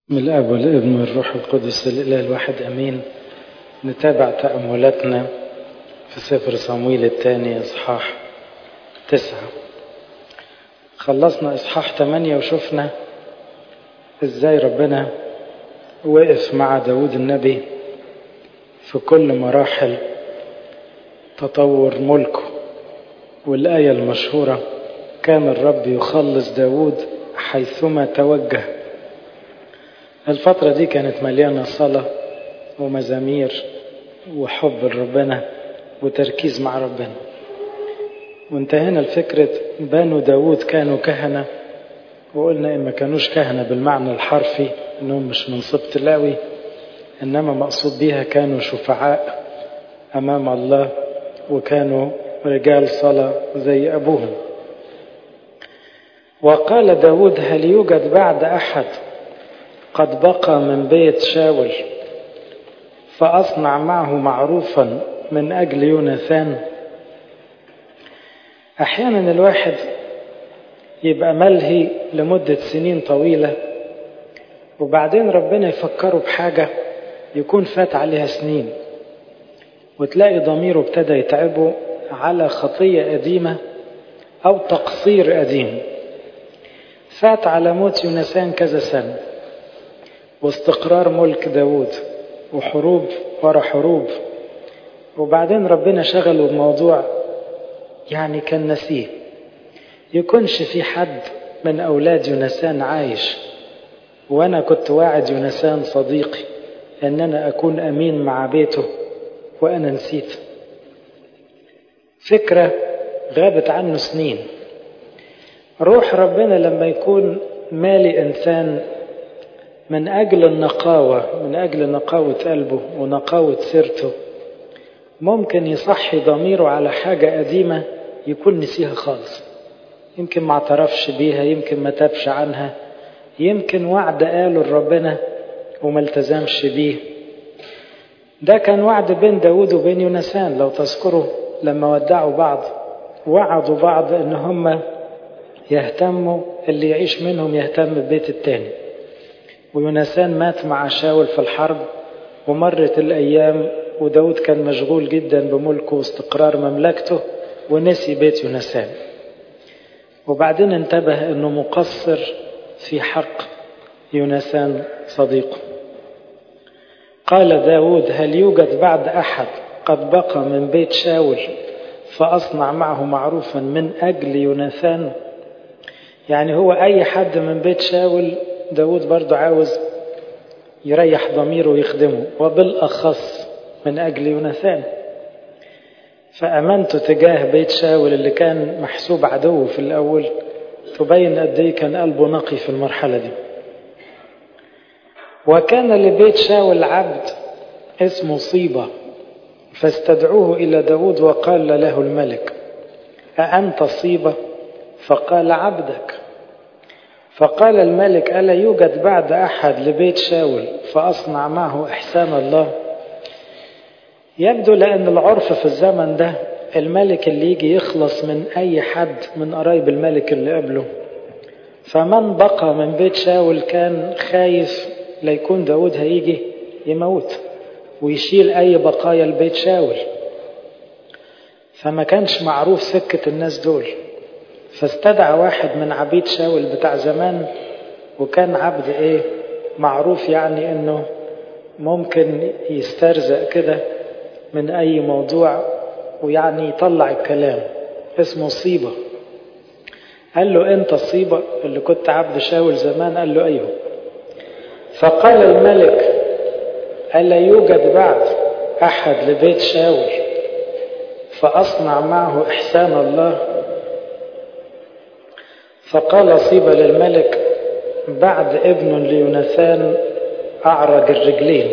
من الاب والابن والروح القدس الاله الواحد امين نتابع تاملاتنا في سفر صمويل الثاني اصحاح تسعة خلصنا اصحاح ثمانية وشفنا ازاي ربنا وقف مع داود النبي في كل مراحل تطور ملكه والآية المشهورة كان الرب يخلص داود حيثما توجه الفترة دي كانت مليانة صلاة ومزامير وحب لربنا وتركيز مع ربنا وانتهينا لفكرة بنو داود كانوا كهنة وقلنا إن ما كانوش كهنة بالمعنى الحرفي إنهم مش من سبط لاوي إنما مقصود بيها كانوا شفعاء أمام الله وكانوا رجال صلاة زي أبوهم وقال داود هل يوجد بعد أحد قد بقى من بيت شاول فأصنع معه معروفا من أجل يوناثان أحيانا الواحد يبقى ملهي لمدة سنين طويلة وبعدين ربنا يفكره بحاجة يكون فات عليها سنين وتلاقي ضميره ابتدى يتعبه على خطية قديمة أو تقصير قديم فات على موت يونسان كذا سنة واستقرار ملك داود وحروب ورا حروب وبعدين ربنا شغله بموضوع يعني كان نسيه يكونش في حد من أولاد يونسان عايش وأنا كنت واعد يونسان صديقي أن أنا أكون أمين مع بيته وأنا نسيت فكرة غابت عنه سنين روح ربنا لما يكون مالي إنسان من أجل النقاوة من أجل نقاوة قلبه ونقاوة سيرته ممكن يصحي ضميره على حاجة قديمة يكون نسيها خالص يمكن ما اعترفش بيها يمكن ما تابش عنها يمكن وعد قاله لربنا وما التزمش بيه ده كان وعد بين داود وبين يونسان لو تذكروا لما ودعوا بعض وعدوا بعض ان هم يهتموا اللي يعيش منهم يهتم ببيت التاني ويونسان مات مع شاول في الحرب ومرت الأيام وداود كان مشغول جدا بملكه واستقرار مملكته ونسي بيت يونسان وبعدين انتبه انه مقصر في حق يونسان صديقه قال داود هل يوجد بعد أحد قد بقى من بيت شاول فأصنع معه معروفا من أجل يوناثان يعني هو أي حد من بيت شاول داود برضو عاوز يريح ضميره ويخدمه وبالأخص من أجل يوناثان فأمنت تجاه بيت شاول اللي كان محسوب عدو في الأول تبين قد ايه كان قلبه نقي في المرحلة دي وكان لبيت شاول عبد اسمه صيبة فاستدعوه إلى داود وقال له الملك أأنت صيبة فقال عبدك فقال الملك ألا يوجد بعد أحد لبيت شاول فأصنع معه إحسان الله يبدو لأن العرف في الزمن ده الملك اللي يجي يخلص من أي حد من قرايب الملك اللي قبله فمن بقى من بيت شاول كان خايف ليكون داود هيجي يموت ويشيل أي بقايا لبيت شاول فما كانش معروف سكة الناس دول فاستدعى واحد من عبيد شاول بتاع زمان وكان عبد ايه معروف يعني انه ممكن يسترزق كده من اي موضوع ويعني يطلع الكلام اسمه صيبة قال له انت صيبة اللي كنت عبد شاول زمان قال له ايوه فقال الملك ألا يوجد بعد أحد لبيت شاول فأصنع معه إحسان الله فقال صيبة للملك بعد ابن ليوناثان أعرج الرجلين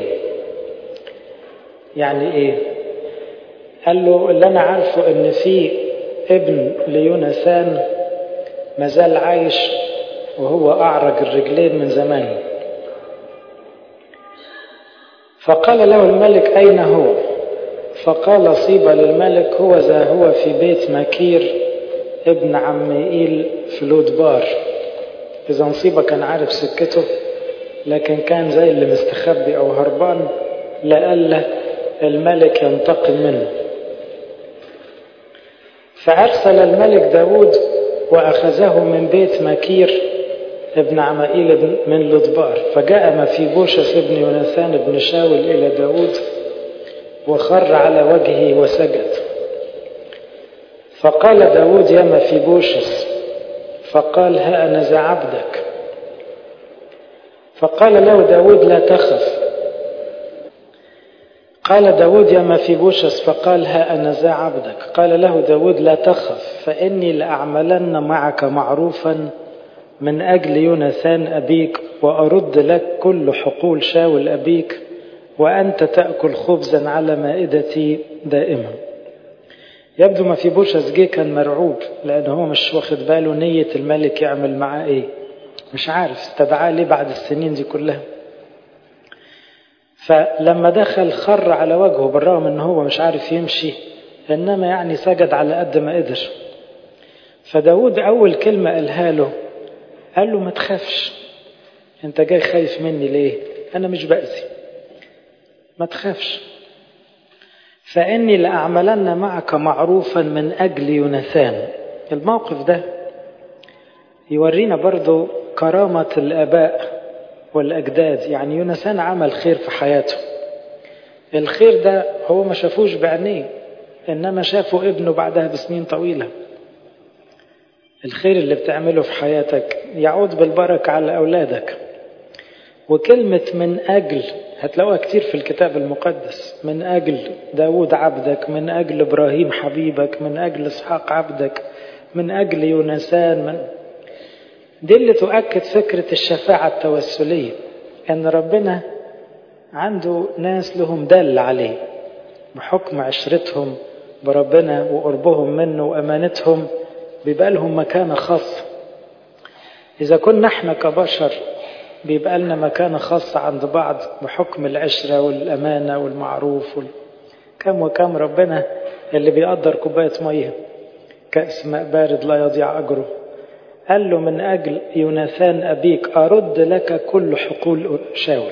يعني إيه قال له اللي أنا عارفه إن في ابن ليوناثان مازال عايش وهو أعرج الرجلين من زمان فقال له الملك أين هو فقال صيبة للملك هو ذا هو في بيت مكير ابن عميئيل في لودبار إذا نصيبة كان عارف سكته لكن كان زي اللي مستخبي أو هربان لألا الملك ينتقم منه فأرسل الملك داود وأخذه من بيت مكير ابن عمائيل من لدبار فجاء مفيبوشس ابن يوناثان بن شاول إلى داود وخر على وجهه وسجد فقال داود يا مفيبوشس فقال ها أنا ذا عبدك فقال له داود لا تخف قال داود يا مفيبوشس فقال ها أنا ذا عبدك قال له داود لا تخف فإني لأعملن معك معروفا من أجل يوناثان أبيك وأرد لك كل حقول شاول أبيك وأنت تأكل خبزا على مائدتي دائما يبدو ما في بوشس جه كان مرعوب لأن هو مش واخد باله نية الملك يعمل معاه إيه مش عارف استدعاه ليه بعد السنين دي كلها فلما دخل خر على وجهه بالرغم ان هو مش عارف يمشي انما يعني سجد على قد ما قدر فداود اول كلمة قالها له قال له ما تخافش انت جاي خايف مني ليه انا مش بأذي ما تخافش فاني لاعملن معك معروفا من اجل يوناثان الموقف ده يورينا برضو كرامة الاباء والأجداد يعني يونسان عمل خير في حياته الخير ده هو ما شافوش بعينيه إنما شافوا ابنه بعدها بسنين طويلة الخير اللي بتعمله في حياتك يعود بالبركة على أولادك وكلمة من أجل هتلاقوها كتير في الكتاب المقدس من أجل داود عبدك من أجل إبراهيم حبيبك من أجل إسحاق عبدك من أجل يونسان من دي اللي تؤكد فكرة الشفاعة التوسلية أن ربنا عنده ناس لهم دل عليه بحكم عشرتهم بربنا وقربهم منه وأمانتهم بيبقى لهم مكانة خاصة إذا كنا احنا كبشر بيبقى لنا مكانة خاصة عند بعض بحكم العشرة والأمانة والمعروف وال... كم وكم ربنا اللي بيقدر كوباية مية كأس ماء بارد لا يضيع أجره قال له من أجل يوناثان أبيك أرد لك كل حقول شاول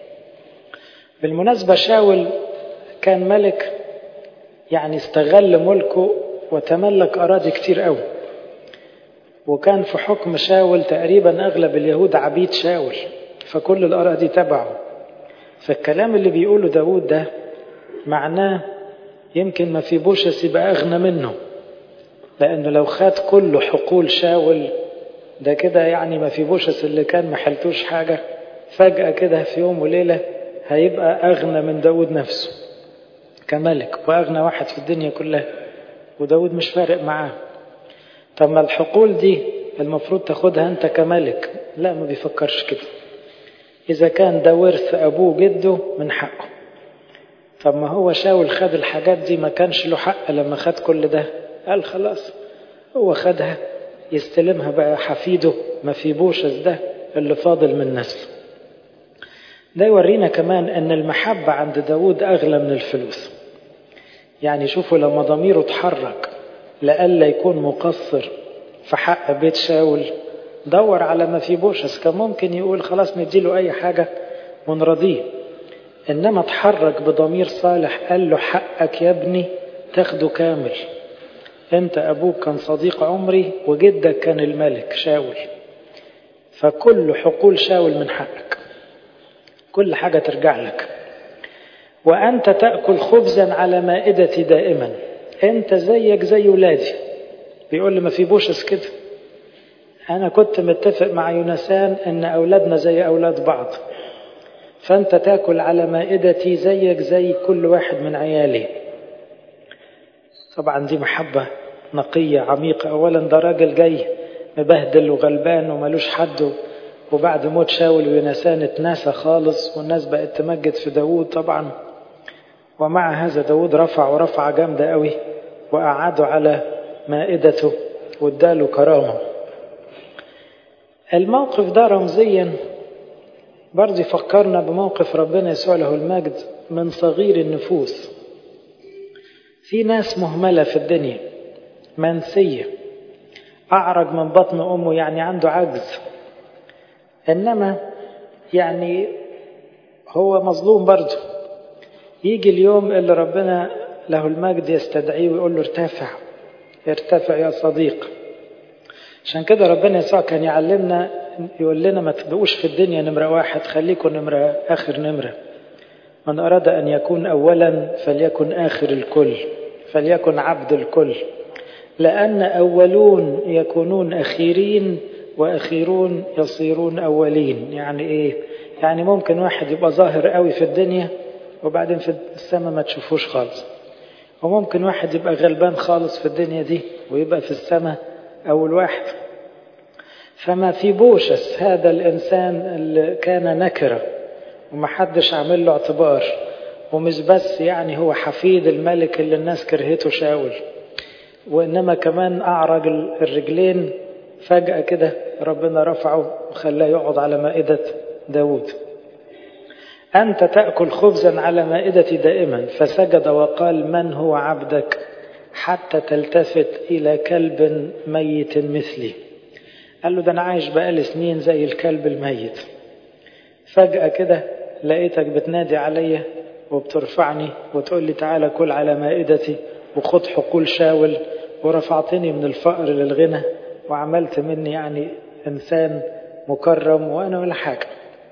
بالمناسبة شاول كان ملك يعني استغل ملكه وتملك أراضي كتير قوي وكان في حكم شاول تقريبا أغلب اليهود عبيد شاول فكل الأراضي تبعه فالكلام اللي بيقوله داود ده معناه يمكن ما في بوشس يبقى أغنى منه لأنه لو خد كل حقول شاول ده كده يعني ما في بوشس اللي كان ما حلتوش حاجة فجأة كده في يوم وليلة هيبقى أغنى من داود نفسه كملك وأغنى واحد في الدنيا كلها وداود مش فارق معاه طب ما الحقول دي المفروض تاخدها أنت كملك لا ما بيفكرش كده إذا كان ده ورث أبوه جده من حقه طب ما هو شاول خد الحاجات دي ما كانش له حق لما خد كل ده قال خلاص هو خدها يستلمها بقى حفيده ما في بوشس ده اللي فاضل من نسله ده يورينا كمان ان المحبة عند داود اغلى من الفلوس يعني شوفوا لما ضميره اتحرك لألا يكون مقصر في حق بيت شاول دور على ما في بوشس كان ممكن يقول خلاص نديله اي حاجة ونرضيه انما اتحرك بضمير صالح قال له حقك يا ابني تاخده كامل انت ابوك كان صديق عمري وجدك كان الملك شاول فكل حقول شاول من حقك كل حاجة ترجع لك وأنت تأكل خبزا على مائدتي دائما أنت زيك زي ولادي بيقول لي ما في بوشس كده أنا كنت متفق مع يونسان أن أولادنا زي أولاد بعض فأنت تأكل على مائدتي زيك زي كل واحد من عيالي طبعا دي محبة نقية عميقة أولا ده راجل جاي مبهدل وغلبان وملوش حد وبعد موت شاول ويونسان اتناسى خالص والناس بقت تمجد في داوود طبعا ومع هذا داوود رفع ورفع جامدة قوي وأعاده على مائدته واداله كرامة الموقف ده رمزيا برضه يفكرنا بموقف ربنا يسوع له المجد من صغير النفوس في ناس مهملة في الدنيا منسية أعرج من بطن أمه يعني عنده عجز إنما يعني هو مظلوم برضه يجي اليوم اللي ربنا له المجد يستدعيه ويقول له ارتفع ارتفع يا صديق عشان كده ربنا يسوع كان يعلمنا يقول لنا ما تبقوش في الدنيا نمرة واحد خليكم نمرة آخر نمرة من أراد أن يكون أولا فليكن آخر الكل فليكن عبد الكل لأن أولون يكونون أخيرين وأخيرون يصيرون أولين يعني إيه يعني ممكن واحد يبقى ظاهر قوي في الدنيا وبعدين في السماء ما تشوفوش خالص وممكن واحد يبقى غلبان خالص في الدنيا دي ويبقى في السماء أول واحد فما في بوشس هذا الإنسان اللي كان نكرة ومحدش عامل له اعتبار ومش بس يعني هو حفيد الملك اللي الناس كرهته شاول وإنما كمان أعرج الرجلين فجأة كده ربنا رفعه وخلاه يقعد على مائدة داود أنت تأكل خبزا على مائدتي دائما فسجد وقال من هو عبدك حتى تلتفت إلى كلب ميت مثلي قال له ده أنا عايش بقالي سنين زي الكلب الميت فجأة كده لقيتك بتنادي عليا وبترفعني وتقول لي تعالى كل على مائدتي وخد حقول شاول ورفعتني من الفقر للغنى وعملت مني يعني إنسان مكرم وأنا ولا حاجة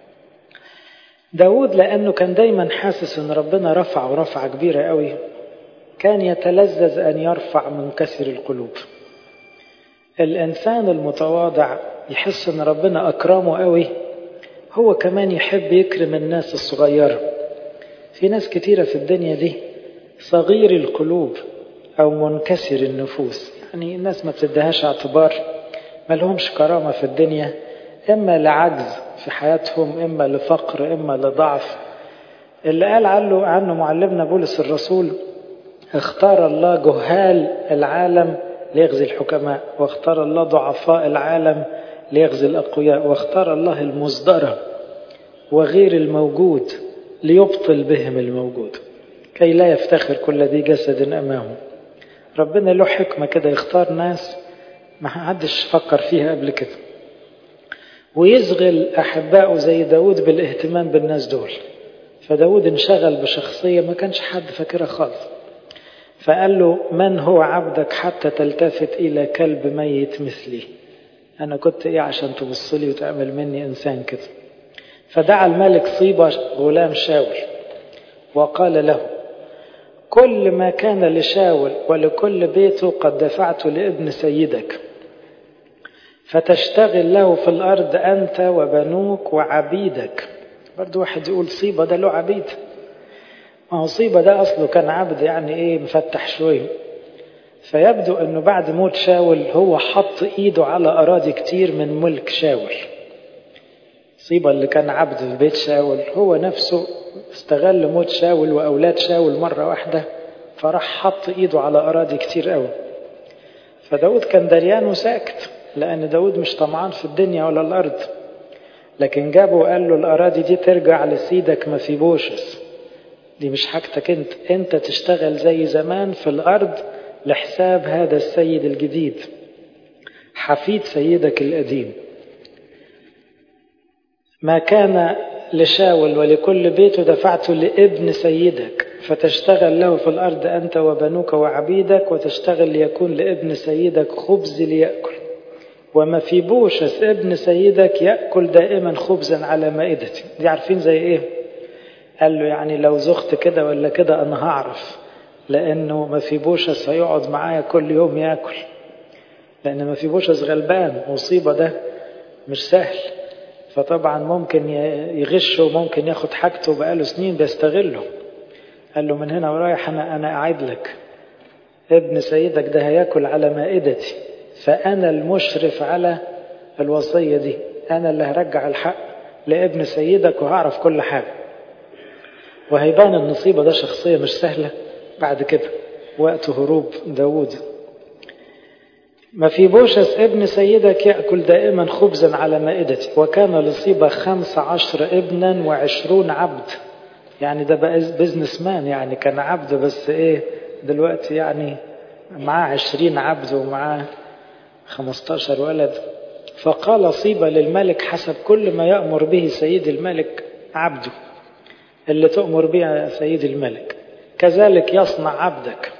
داود لأنه كان دايما حاسس أن ربنا رفع ورفعة كبيرة قوي كان يتلذذ أن يرفع منكسر القلوب الإنسان المتواضع يحس أن ربنا أكرمه قوي هو كمان يحب يكرم الناس الصغيرة في ناس كتيرة في الدنيا دي صغير القلوب أو منكسر النفوس يعني الناس ما بتدهاش اعتبار ما لهمش كرامة في الدنيا إما لعجز في حياتهم إما لفقر إما لضعف اللي قال عنه, عنه معلمنا بولس الرسول اختار الله جهال العالم ليغزي الحكماء واختار الله ضعفاء العالم ليغزي الأقوياء واختار الله المصدرة وغير الموجود ليبطل بهم الموجود كي لا يفتخر كل ذي جسد أمامه ربنا له حكمة كده يختار ناس ما حدش فكر فيها قبل كده ويشغل أحبائه زي داود بالاهتمام بالناس دول فداود انشغل بشخصية ما كانش حد فاكرها خالص فقال له من هو عبدك حتى تلتفت إلى كلب ميت مثلي أنا كنت إيه عشان تبص لي وتعمل مني إنسان كده فدعا الملك صيبة غلام شاول وقال له كل ما كان لشاول ولكل بيته قد دفعت لابن سيدك فتشتغل له في الأرض أنت وبنوك وعبيدك برضو واحد يقول صيبة ده له عبيد ما هو صيبة ده أصله كان عبد يعني إيه مفتح شوية فيبدو أنه بعد موت شاول هو حط إيده على أراضي كتير من ملك شاول صيبة اللي كان عبد في بيت شاول هو نفسه استغل موت شاول وأولاد شاول مرة واحدة فراح حط إيده على أراضي كتير قوي فداود كان دريان وساكت لأن داود مش طمعان في الدنيا ولا الأرض لكن جابه وقال له الأراضي دي ترجع لسيدك مفيبوشس دي مش حاجتك انت انت تشتغل زي زمان في الأرض لحساب هذا السيد الجديد حفيد سيدك القديم ما كان لشاول ولكل بيته دفعت لابن سيدك فتشتغل له في الأرض أنت وبنوك وعبيدك وتشتغل ليكون لابن سيدك خبز ليأكل وما في بوشس ابن سيدك يأكل دائما خبزا على مائدتي دي عارفين زي ايه قال له يعني لو زخت كده ولا كده انا هعرف لانه ما في بوشس هيقعد معايا كل يوم ياكل لان ما في بوشس غلبان مصيبة ده مش سهل فطبعا ممكن يغشه وممكن ياخد حاجته بقاله سنين بيستغله قال له من هنا ورايح انا انا اعد لك ابن سيدك ده هياكل على مائدتي فأنا المشرف على الوصية دي أنا اللي هرجع الحق لابن سيدك وهعرف كل حاجة وهيبان النصيبة ده شخصية مش سهلة بعد كده وقت هروب داود ما في بوشس ابن سيدك يأكل دائما خبزا على مائدتي وكان لصيبة خمس عشر ابنا وعشرون عبد يعني ده بقى بزنس مان يعني كان عبد بس ايه دلوقتي يعني معاه عشرين عبد ومعاه 15 ولد فقال صيب للملك حسب كل ما يأمر به سيد الملك عبده اللي تؤمر به سيد الملك كذلك يصنع عبدك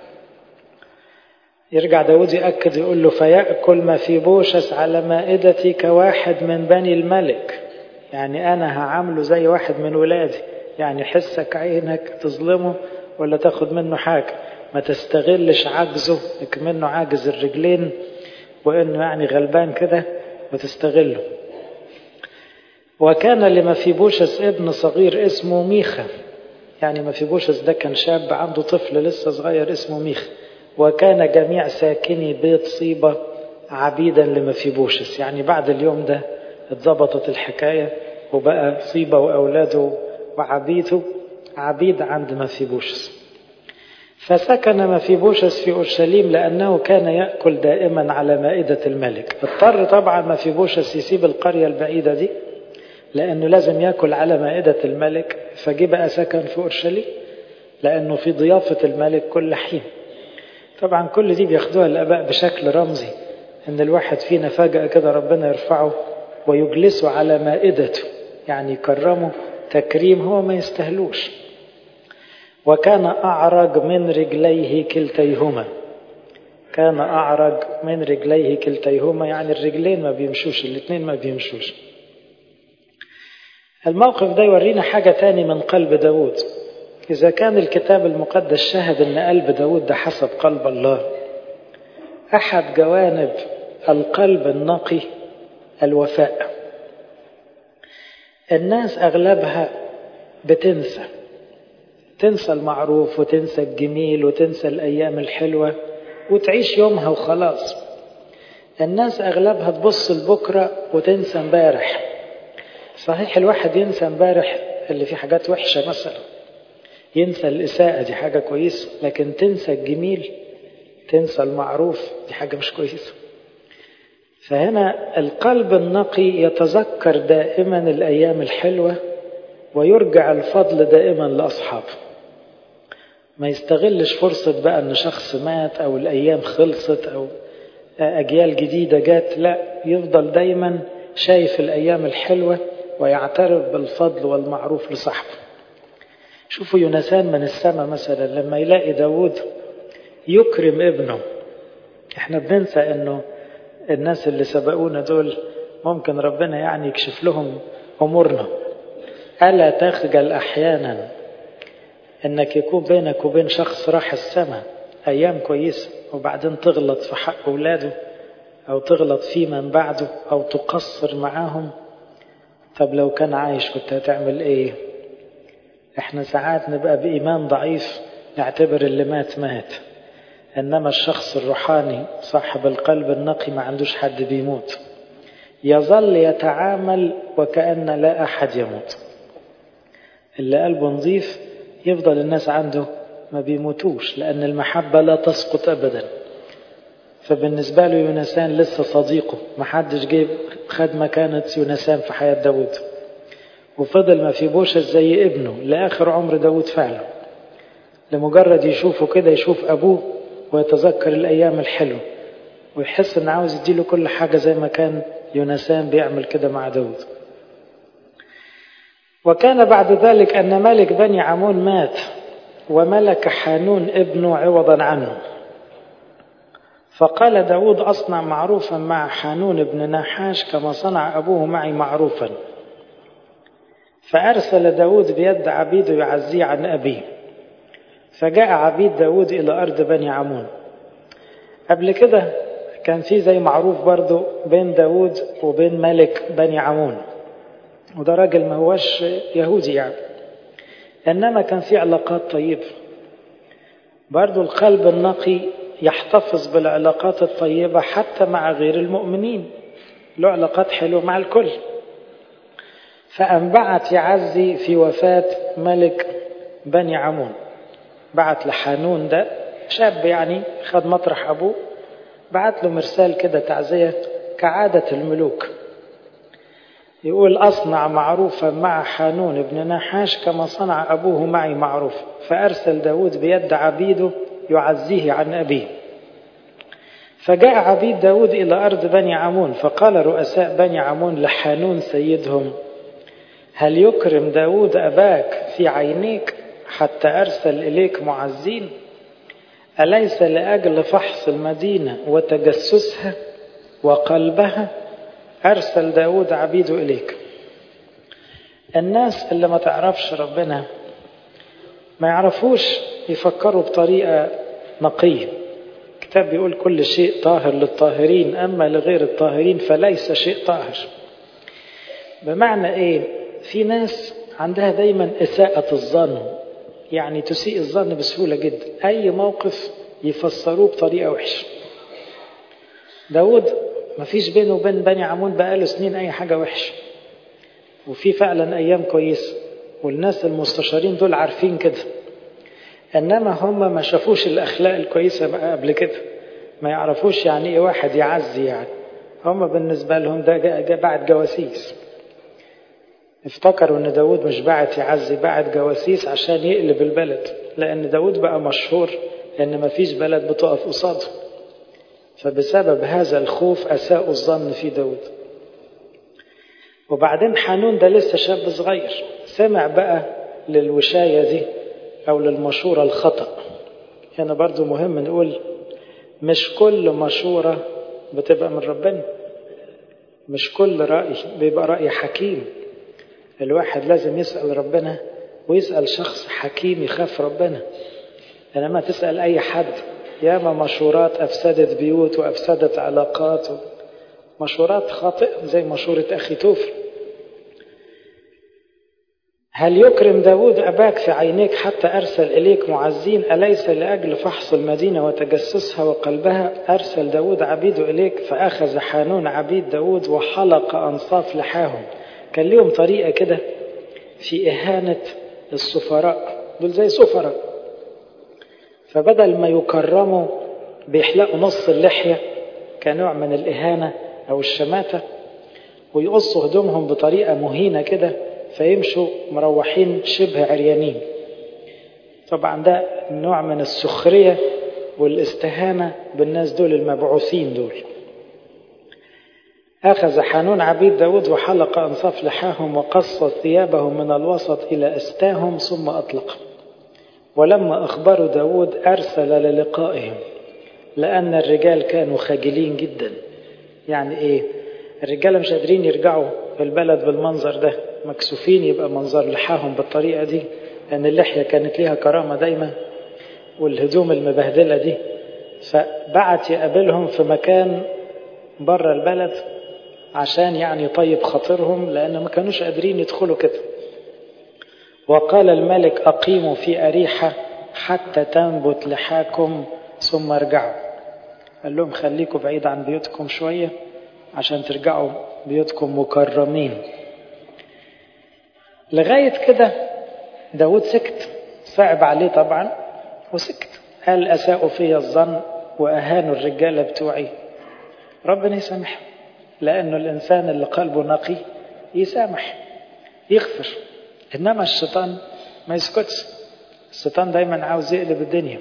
يرجع داود يأكد يقول له فيأكل ما في بوشس على مائدتي كواحد من بني الملك يعني أنا هعامله زي واحد من ولادي يعني حسك عينك تظلمه ولا تاخد منه حاجة ما تستغلش عجزه منه عاجز الرجلين وانه يعني غلبان كده وتستغله وكان لمفيبوشس ابن صغير اسمه ميخا يعني مفيبوشس ده كان شاب عنده طفل لسه صغير اسمه ميخا وكان جميع ساكني بيت صيبة عبيدا لمفيبوشس يعني بعد اليوم ده اتظبطت الحكاية وبقى صيبة وأولاده وعبيده عبيد عند مفيبوشس فسكن مفيبوشس في أورشليم لأنه كان يأكل دائما على مائدة الملك اضطر طبعا مفيبوشس يسيب القرية البعيدة دي لأنه لازم يأكل على مائدة الملك فجي بقى سكن في أورشليم لأنه في ضيافة الملك كل حين طبعا كل دي بياخدوها الآباء بشكل رمزي إن الواحد فينا فجأة كده ربنا يرفعه ويجلسه على مائدته يعني يكرمه تكريم هو ما يستهلوش وكان أعرج من رجليه كلتيهما كان أعرج من رجليه كلتيهما يعني الرجلين ما بيمشوش الاثنين ما بيمشوش الموقف ده يورينا حاجة تاني من قلب داود إذا كان الكتاب المقدس شهد أن قلب داود ده حسب قلب الله أحد جوانب القلب النقي الوفاء الناس أغلبها بتنسى تنسى المعروف وتنسى الجميل وتنسى الأيام الحلوة وتعيش يومها وخلاص الناس أغلبها تبص لبكرة وتنسى امبارح صحيح الواحد ينسى امبارح اللي فيه حاجات وحشة مثلا ينسى الإساءة دي حاجة كويسة لكن تنسى الجميل تنسى المعروف دي حاجة مش كويسة فهنا القلب النقي يتذكر دائما الأيام الحلوة ويرجع الفضل دائما لأصحابه ما يستغلش فرصة بقى أن شخص مات أو الأيام خلصت أو أجيال جديدة جات لا يفضل دايما شايف الأيام الحلوة ويعترف بالفضل والمعروف لصاحبه شوفوا يونسان من السماء مثلا لما يلاقي داود يكرم ابنه احنا بننسى انه الناس اللي سبقونا دول ممكن ربنا يعني يكشف لهم امورنا الا تخجل احيانا انك يكون بينك وبين شخص راح السماء ايام كويسه وبعدين تغلط في حق اولاده او تغلط في من بعده او تقصر معاهم طب لو كان عايش كنت هتعمل ايه احنا ساعات نبقى بايمان ضعيف نعتبر اللي مات مات انما الشخص الروحاني صاحب القلب النقي ما عندوش حد بيموت يظل يتعامل وكأن لا احد يموت اللي قلبه نظيف يفضل الناس عنده ما بيموتوش لأن المحبة لا تسقط أبدا فبالنسبة له يونسان لسه صديقه ما حدش جيب خد مكانة يونسان في حياة داود وفضل ما في بوشة زي ابنه لآخر عمر داود فعلا لمجرد يشوفه كده يشوف أبوه ويتذكر الأيام الحلوة ويحس إن عاوز يديله كل حاجة زي ما كان يونسان بيعمل كده مع داود وكان بعد ذلك أن ملك بني عمون مات وملك حانون ابنه عوضا عنه فقال داود أصنع معروفا مع حانون بن نحاش كما صنع أبوه معي معروفا فأرسل داود بيد عبيده يعزيه عن أبيه فجاء عبيد داود إلى أرض بني عمون قبل كده كان في زي معروف برضو بين داود وبين ملك بني عمون وده راجل ما هوش يهودي يعني إنما كان في علاقات طيبة برضو القلب النقي يحتفظ بالعلاقات الطيبة حتى مع غير المؤمنين له علاقات حلوة مع الكل فأنبعت يعزي في وفاة ملك بني عمون بعت لحانون ده شاب يعني خد مطرح أبوه بعت له مرسال كده تعزية كعادة الملوك يقول أصنع معروفا مع حانون بن نحاش كما صنع أبوه معي معروف فأرسل داود بيد عبيده يعزيه عن أبيه فجاء عبيد داود إلى أرض بني عمون فقال رؤساء بني عمون لحانون سيدهم هل يكرم داود أباك في عينيك حتى أرسل إليك معزين أليس لأجل فحص المدينة وتجسسها وقلبها أرسل داود عبيده إليك الناس اللي ما تعرفش ربنا ما يعرفوش يفكروا بطريقة نقية الكتاب بيقول كل شيء طاهر للطاهرين أما لغير الطاهرين فليس شيء طاهر بمعنى إيه في ناس عندها دايما إساءة الظن يعني تسيء الظن بسهولة جدا أي موقف يفسروه بطريقة وحشة داود ما فيش بينه وبين بني عمون بقاله سنين أي حاجة وحشة وفي فعلا أيام كويسة والناس المستشارين دول عارفين كده إنما هم ما شافوش الأخلاق الكويسة بقى قبل كده ما يعرفوش يعني إيه واحد يعزي يعني هم بالنسبة لهم ده جا بعد جواسيس افتكروا ان داود مش بعت يعزي بعت جواسيس عشان يقلب البلد لان داود بقى مشهور ان مفيش بلد بتقف قصاده فبسبب هذا الخوف اساءوا الظن في داود وبعدين حانون ده لسه شاب صغير سمع بقى للوشاية دي او للمشورة الخطأ هنا برضو مهم نقول مش كل مشورة بتبقى من ربنا مش كل رأي بيبقى رأي حكيم الواحد لازم يسأل ربنا ويسأل شخص حكيم يخاف ربنا إنما تسأل أي حد ياما مشورات أفسدت بيوت وأفسدت علاقات مشورات خاطئة زي مشورة أخي توفل هل يكرم داود أباك في عينيك حتى أرسل إليك معزين أليس لأجل فحص المدينة وتجسسها وقلبها أرسل داود عبيده إليك فأخذ حانون عبيد داود وحلق أنصاف لحاهم كان ليهم طريقة كده في إهانة السفراء دول زي سفراء فبدل ما يكرموا بيحلقوا نص اللحية كنوع من الإهانة أو الشماتة ويقصوا هدومهم بطريقة مهينة كده فيمشوا مروحين شبه عريانين طبعا ده نوع من السخرية والاستهانة بالناس دول المبعوثين دول أخذ حانون عبيد داود وحلق أنصاف لحاهم وقص ثيابهم من الوسط إلى أستاهم ثم أطلق ولما أخبروا داود أرسل للقائهم لأن الرجال كانوا خجلين جدا يعني إيه الرجال مش قادرين يرجعوا في البلد بالمنظر ده مكسوفين يبقى منظر لحاهم بالطريقة دي لأن اللحية كانت ليها كرامة دايما والهدوم المبهدلة دي فبعت يقابلهم في مكان بره البلد عشان يعني يطيب خاطرهم لأن ما كانوش قادرين يدخلوا كده وقال الملك أقيموا في أريحة حتى تنبت لحاكم ثم ارجعوا قال لهم خليكم بعيد عن بيوتكم شوية عشان ترجعوا بيوتكم مكرمين لغاية كده داود سكت صعب عليه طبعا وسكت قال أساءوا في الظن وأهانوا الرجالة بتوعي ربنا يسامحهم لأنه الإنسان اللي قلبه نقي يسامح يغفر إنما الشيطان ما يسكتش الشيطان دايما عاوز يقلب الدنيا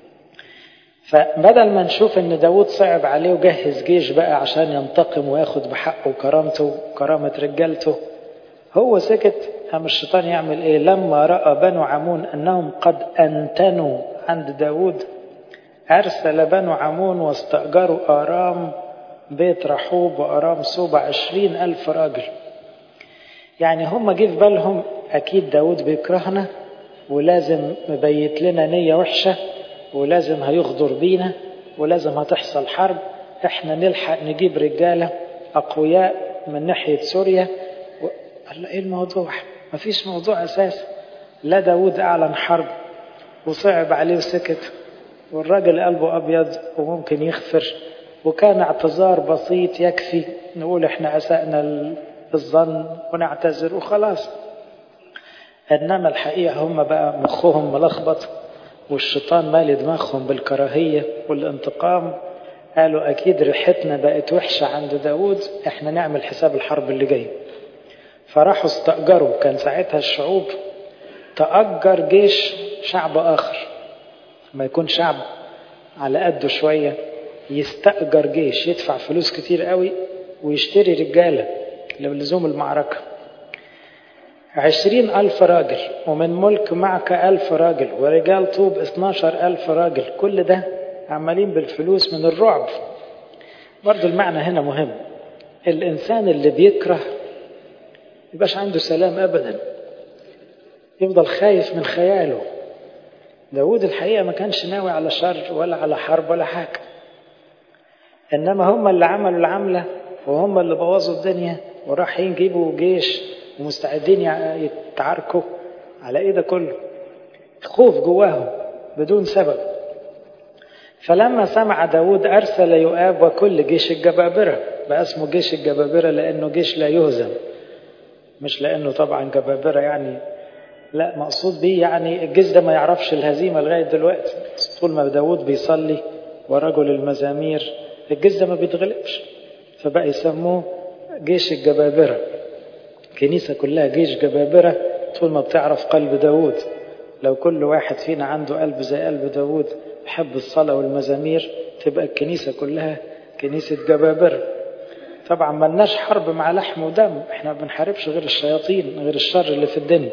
فبدل ما نشوف ان داود صعب عليه وجهز جيش بقى عشان ينتقم وياخد بحقه وكرامته وكرامة رجالته هو سكت قام الشيطان يعمل ايه لما رأى بنو عمون انهم قد انتنوا عند داود ارسل بنو عمون واستأجروا ارام بيت رحوب وارام صوبة عشرين الف راجل يعني هم جه في بالهم اكيد داود بيكرهنا ولازم مبيت لنا نية وحشة ولازم هيغدر بينا ولازم هتحصل حرب احنا نلحق نجيب رجالة اقوياء من ناحية سوريا و... قال له ايه الموضوع مفيش موضوع اساسي لا داود اعلن حرب وصعب عليه وسكت والراجل قلبه ابيض وممكن يغفر وكان اعتذار بسيط يكفي نقول احنا اسأنا الظن ونعتذر وخلاص انما الحقيقة هم بقى مخهم ملخبط والشيطان مالي دماغهم بالكراهية والانتقام قالوا أكيد ريحتنا بقت وحشة عند داود احنا نعمل حساب الحرب اللي جاي فراحوا استأجروا كان ساعتها الشعوب تأجر جيش شعب آخر ما يكون شعب على قده شوية يستأجر جيش يدفع فلوس كتير قوي ويشتري رجالة للزوم المعركة عشرين ألف راجل ومن ملك معك ألف راجل ورجال طوب اثناشر ألف راجل كل ده عمالين بالفلوس من الرعب برضو المعنى هنا مهم الإنسان اللي بيكره يبقاش عنده سلام أبدا يفضل خايف من خياله داود الحقيقة ما كانش ناوي على شر ولا على حرب ولا حاجة إنما هم اللي عملوا العملة وهم اللي بوظوا الدنيا ورايحين يجيبوا جيش ومستعدين يتعاركوا على ايه ده كله خوف جواهم بدون سبب فلما سمع داود أرسل يؤاب وكل جيش الجبابرة بقى اسمه جيش الجبابرة لأنه جيش لا يهزم مش لأنه طبعا جبابرة يعني لا مقصود بيه يعني الجيش ده ما يعرفش الهزيمة لغاية دلوقتي طول ما داود بيصلي ورجل المزامير الجيش ده ما بيتغلبش فبقى يسموه جيش الجبابرة كنيسة كلها جيش جبابرة طول ما بتعرف قلب داود لو كل واحد فينا عنده قلب زي قلب داود يحب الصلاة والمزامير تبقى الكنيسة كلها كنيسة جبابرة طبعا ملناش حرب مع لحم ودم احنا ما بنحاربش غير الشياطين غير الشر اللي في الدنيا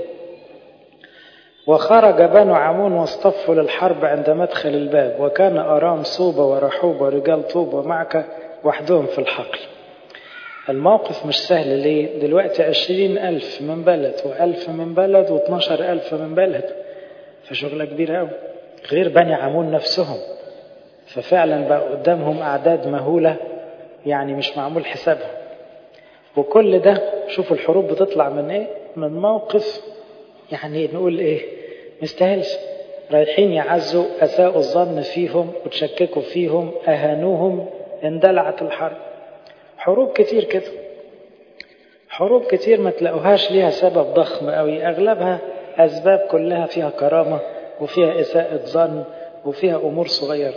وخرج بنو عمون واصطفوا للحرب عند مدخل الباب وكان أرام صوبة ورحوب ورجال طوب ومعك وحدهم في الحقل الموقف مش سهل ليه دلوقتي عشرين ألف من بلد وألف من بلد واثناشر ألف من بلد فشغلة كبيرة أوي غير بني عمون نفسهم ففعلا بقى قدامهم أعداد مهولة يعني مش معمول حسابها وكل ده شوفوا الحروب بتطلع من ايه من موقف يعني نقول ايه مستاهلش رايحين يعزوا أساءوا الظن فيهم وتشككوا فيهم أهانوهم اندلعت الحرب حروب كتير كده حروب كتير ما تلاقوهاش ليها سبب ضخم قوي أغلبها أسباب كلها فيها كرامة وفيها إساءة ظن وفيها أمور صغيرة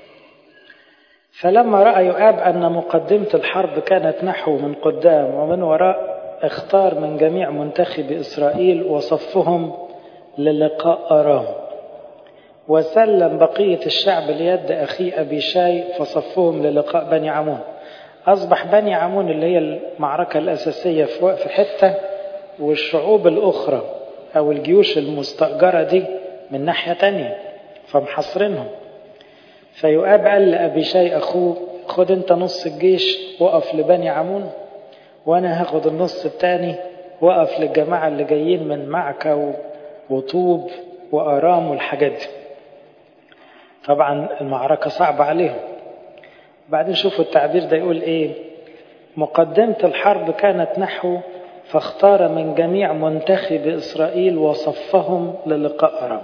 فلما رأى يؤاب أن مقدمة الحرب كانت نحو من قدام ومن وراء اختار من جميع منتخب إسرائيل وصفهم للقاء أرام وسلم بقية الشعب ليد أخي أبي شاي فصفهم للقاء بني عمون أصبح بني عمون اللي هي المعركة الأساسية في حتة والشعوب الأخرى أو الجيوش المستأجرة دي من ناحية تانية فمحصرينهم فيؤاب قال لأبي شاي أخوه خد أنت نص الجيش وقف لبني عمون وأنا هاخد النص التاني وقف للجماعة اللي جايين من معكة وطوب وأرام والحاجات دي طبعا المعركة صعبة عليهم بعدين شوفوا التعبير ده يقول ايه مقدمة الحرب كانت نحو فاختار من جميع منتخب إسرائيل وصفهم للقاء أرام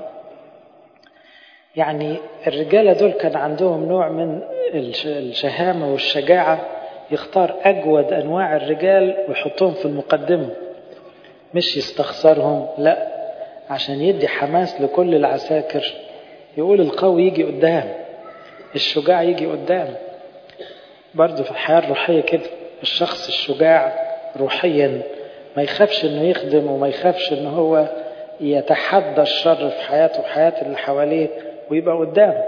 يعني الرجالة دول كان عندهم نوع من الشهامة والشجاعة يختار أجود أنواع الرجال ويحطهم في المقدمة مش يستخسرهم لا عشان يدي حماس لكل العساكر يقول القوي يجي قدام الشجاع يجي قدام برضه في الحياة الروحية كده الشخص الشجاع روحيا ما يخافش انه يخدم وما يخافش ان هو يتحدى الشر في حياته وحياة اللي حواليه ويبقى قدام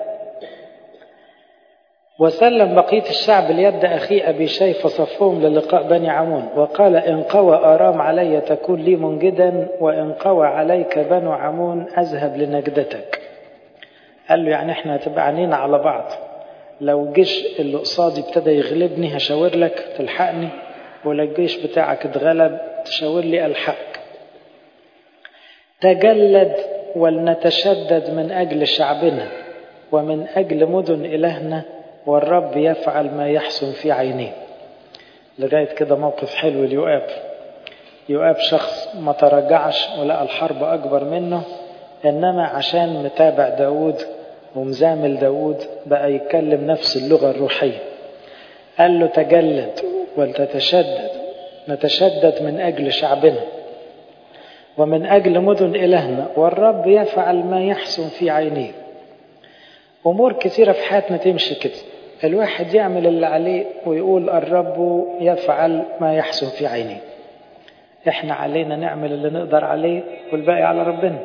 وسلم بقية الشعب ليد أخي أبي شي فصفهم للقاء بني عمون وقال إن قوى آرام علي تكون لي منجدا وإن قوى عليك بنو عمون أذهب لنجدتك قال له يعني احنا هتبقى عنينا على بعض لو الجيش اللي قصادي ابتدى يغلبني هشاور لك تلحقني ولا الجيش بتاعك اتغلب تشاور لي الحقك تجلد ولنتشدد من أجل شعبنا ومن أجل مدن إلهنا والرب يفعل ما يحسن في عينيه لغاية كده موقف حلو ليؤاب يؤاب شخص ما ترجعش ولقى الحرب أكبر منه إنما عشان متابع داود ومزامل داود بقى يتكلم نفس اللغة الروحية قال له تجلد ولتتشدد نتشدد من أجل شعبنا ومن أجل مدن إلهنا والرب يفعل ما يحسن في عينيه أمور كثيرة في حياتنا تمشي كده الواحد يعمل اللي عليه ويقول الرب يفعل ما يحسن في عينيه احنا علينا نعمل اللي نقدر عليه والباقي على ربنا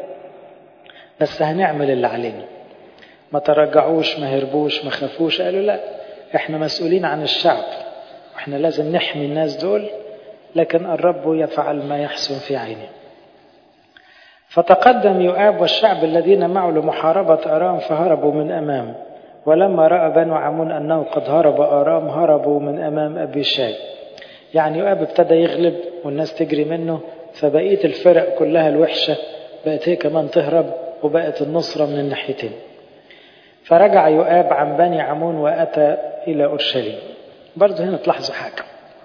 بس هنعمل اللي علينا ما ترجعوش ما هربوش ما خافوش قالوا لا احنا مسؤولين عن الشعب واحنا لازم نحمي الناس دول لكن الرب يفعل ما يحسن في عينه فتقدم يؤاب والشعب الذين معه لمحاربة أرام فهربوا من أمام ولما رأى بنو عمون أنه قد هرب أرام هربوا من أمام أبي شاي يعني يؤاب ابتدى يغلب والناس تجري منه فبقية الفرق كلها الوحشة بقت هي كمان تهرب وبقت النصرة من الناحيتين فرجع يؤاب عن بني عمون وأتى إلى أورشليم برضه هنا تلاحظوا حاجة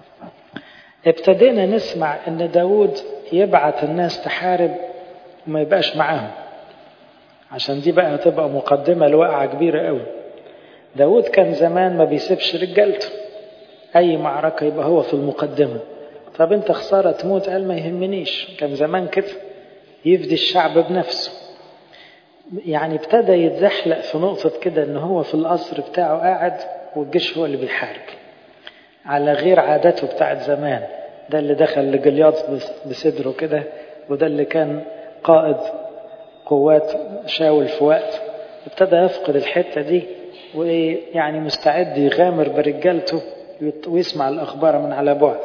ابتدينا نسمع ان داود يبعت الناس تحارب وما يبقاش معاهم عشان دي بقى هتبقى مقدمة لوقعة كبيرة قوي داود كان زمان ما بيسيبش رجالته اي معركة يبقى هو في المقدمة طب انت خسارة تموت قال ما يهمنيش كان زمان كده يفدي الشعب بنفسه يعني ابتدى يتزحلق في نقطة كده ان هو في القصر بتاعه قاعد والجيش هو اللي بيحارب على غير عادته بتاعت زمان ده اللي دخل لجلياط بصدره كده وده اللي كان قائد قوات شاول في وقت ابتدى يفقد الحتة دي ويعني مستعد يغامر برجالته ويسمع الأخبار من على بعد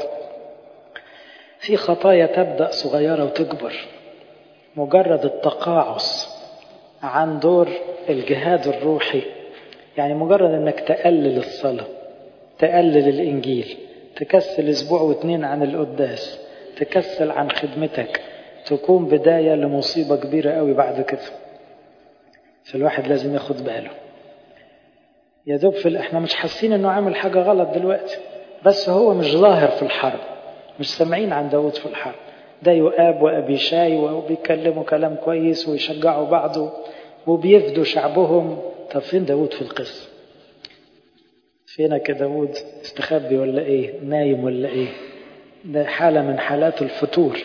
في خطايا تبدأ صغيرة وتكبر مجرد التقاعس عن دور الجهاد الروحي يعني مجرد انك تقلل الصلاة تقلل الانجيل تكسل اسبوع واتنين عن القداس تكسل عن خدمتك تكون بداية لمصيبة كبيرة قوي بعد كده فالواحد لازم ياخد باله يا دوب في احنا مش حاسين انه عامل حاجة غلط دلوقتي بس هو مش ظاهر في الحرب مش سامعين عن داود في الحرب ده يؤاب وأبي شاي وبيتكلموا كلام كويس ويشجعوا بعض وبيفدوا شعبهم طب فين داود في القصة فينك يا داود استخبي ولا ايه نايم ولا ايه ده حالة من حالات الفتور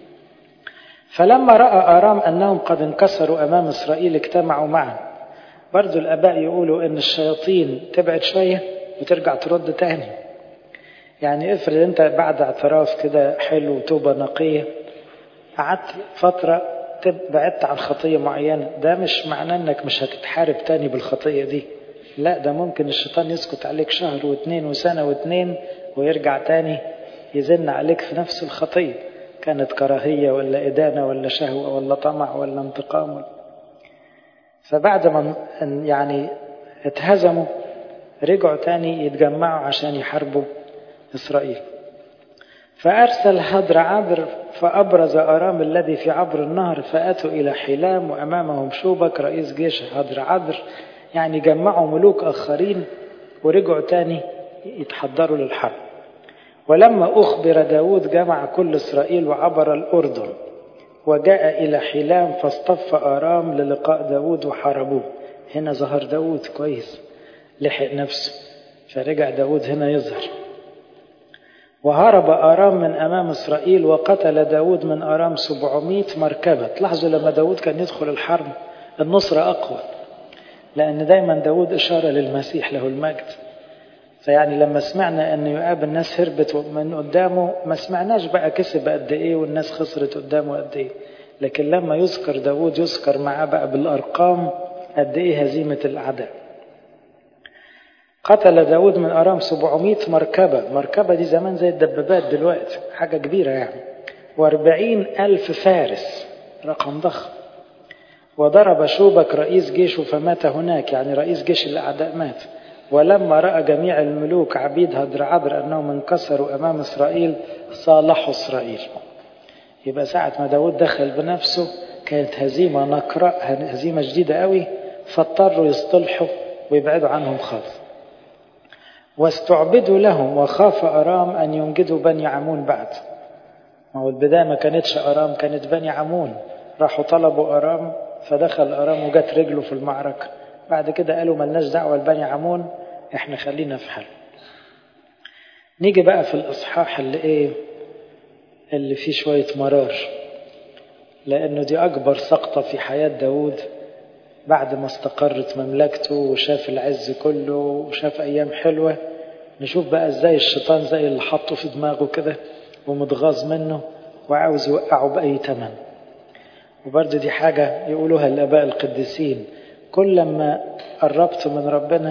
فلما رأى آرام أنهم قد انكسروا أمام إسرائيل اجتمعوا معه برضو الآباء يقولوا إن الشياطين تبعد شوية وترجع ترد تاني يعني افرض أنت بعد اعتراف كده حلو توبة نقية قعدت فترة بعدت عن خطية معينة ده مش معناه انك مش هتتحارب تاني بالخطية دي لا ده ممكن الشيطان يسكت عليك شهر واثنين وسنة واثنين ويرجع تاني يزن عليك في نفس الخطية كانت كراهية ولا إدانة ولا شهوة ولا طمع ولا انتقام ولا فبعد ما يعني اتهزموا رجعوا تاني يتجمعوا عشان يحاربوا إسرائيل فأرسل هدر عبر فأبرز أرام الذي في عبر النهر فأتوا إلى حلام وأمامهم شوبك رئيس جيش هدر عبر يعني جمعوا ملوك آخرين ورجعوا تاني يتحضروا للحرب ولما أخبر داود جمع كل إسرائيل وعبر الأردن وجاء إلى حلام فاصطف آرام للقاء داود وحاربوه هنا ظهر داود كويس لحق نفسه فرجع داود هنا يظهر وهرب آرام من أمام إسرائيل وقتل داود من آرام 700 مركبة تلاحظوا لما داود كان يدخل الحرب النصرة أقوى لأن دايما داود إشارة للمسيح له المجد فيعني لما سمعنا أن يؤاب الناس هربت من قدامه ما سمعناش بقى كسب قد إيه والناس خسرت قدامه قد إيه لكن لما يذكر داود يذكر معاه بقى بالأرقام قد إيه هزيمة الأعداء قتل داود من أرام 700 مركبة مركبة دي زمان زي الدبابات دلوقتي حاجة كبيرة يعني واربعين ألف فارس رقم ضخم وضرب شوبك رئيس جيشه فمات هناك يعني رئيس جيش الأعداء مات ولما رأى جميع الملوك عبيد هدر عبر أنهم انكسروا أمام إسرائيل صالحوا إسرائيل يبقى ساعة ما داود دخل بنفسه كانت هزيمة نكراء هزيمة جديدة قوي فاضطروا يصطلحوا ويبعدوا عنهم خالص واستعبدوا لهم وخاف أرام أن ينجدوا بني عمون بعد ما هو البداية ما كانتش أرام كانت بني عمون راحوا طلبوا أرام فدخل أرام وجت رجله في المعركة بعد كده قالوا ملناش دعوة لبني عمون احنا خلينا في حل نيجي بقى في الإصحاح اللي ايه اللي فيه شوية مرار لأنه دي أكبر سقطة في حياة داود بعد ما استقرت مملكته وشاف العز كله وشاف أيام حلوة نشوف بقى ازاي الشيطان زي اللي حطه في دماغه كده ومتغاظ منه وعاوز يوقعه بأي تمن وبرضه دي حاجة يقولوها الآباء القديسين كل ما قربت من ربنا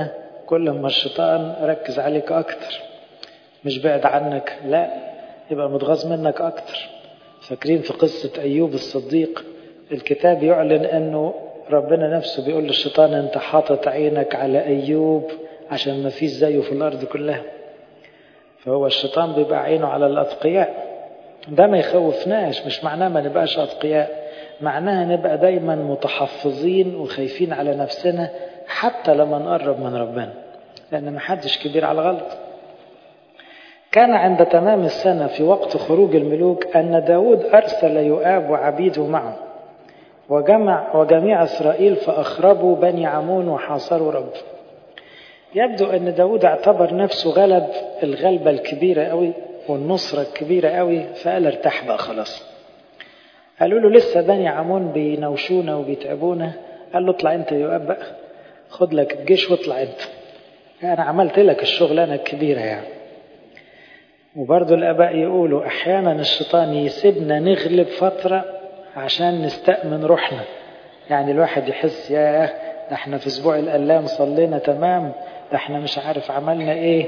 كل ما الشيطان ركز عليك أكتر مش بعد عنك لا يبقى متغاظ منك أكتر فاكرين في قصة أيوب الصديق الكتاب يعلن أنه ربنا نفسه بيقول للشيطان أنت حاطط عينك على أيوب عشان ما فيش زيه في الأرض كلها فهو الشيطان بيبقى عينه على الأتقياء ده ما يخوفناش مش معناه ما نبقاش أتقياء معناها نبقى دايما متحفظين وخايفين على نفسنا حتى لما نقرب من ربنا لأن ما حدش كبير على الغلط كان عند تمام السنة في وقت خروج الملوك أن داود أرسل يؤاب وعبيده معه وجمع وجميع إسرائيل فأخربوا بني عمون وحاصروا رب يبدو أن داود اعتبر نفسه غلب الغلبة الكبيرة قوي والنصرة الكبيرة قوي فقال ارتاح بقى خلاص قالوا له لسه بني عمون بينوشونا وبيتعبونا قال له اطلع انت يا اب بقى خد لك الجيش واطلع انت انا عملت لك الشغلانه الكبيره يعني وبرضه الاباء يقولوا احيانا الشيطان يسيبنا نغلب فتره عشان نستأمن روحنا يعني الواحد يحس يا ده احنا في اسبوع الالام صلينا تمام ده احنا مش عارف عملنا ايه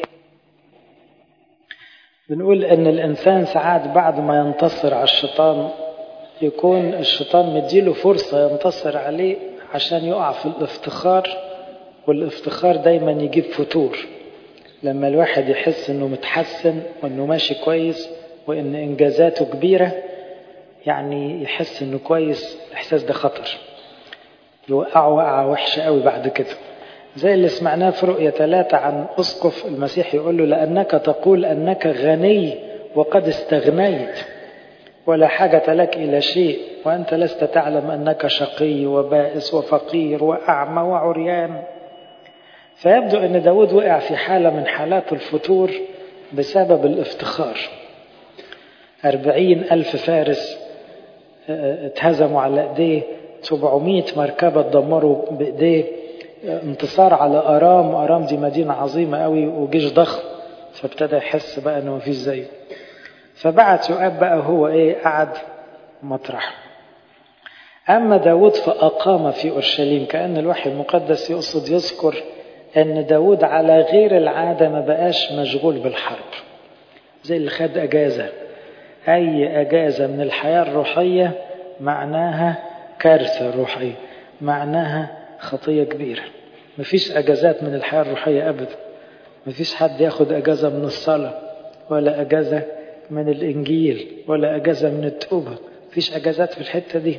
بنقول ان الانسان ساعات بعد ما ينتصر على الشيطان يكون الشيطان مديله فرصة ينتصر عليه عشان يقع في الافتخار والافتخار دايما يجيب فتور لما الواحد يحس انه متحسن وانه ماشي كويس وان انجازاته كبيرة يعني يحس انه كويس الاحساس ده خطر يوقعه وقعة وحشة قوي بعد كده زي اللي سمعناه في رؤية ثلاثة عن أسقف المسيح يقول له لأنك تقول أنك غني وقد استغنيت ولا حاجة لك إلى شيء وأنت لست تعلم أنك شقي وبائس وفقير وأعمى وعريان فيبدو أن داود وقع في حالة من حالات الفتور بسبب الافتخار أربعين ألف فارس اتهزموا على ايديه 700 مركبة اتدمروا بايديه انتصار على أرام أرام دي مدينة عظيمة قوي وجيش ضخم فابتدى يحس بقى انه مفيش زيه فبعت يؤاب بقى هو ايه قعد مطرح أما داود فأقام في أورشليم كأن الوحي المقدس يقصد يذكر أن داود على غير العادة ما بقاش مشغول بالحرب زي اللي خد أجازة أي أجازة من الحياة الروحية معناها كارثة روحية معناها خطية كبيرة مفيش أجازات من الحياة الروحية أبدا مفيش حد ياخد أجازة من الصلاة ولا أجازة من الإنجيل ولا أجازة من التوبة مفيش أجازات في الحتة دي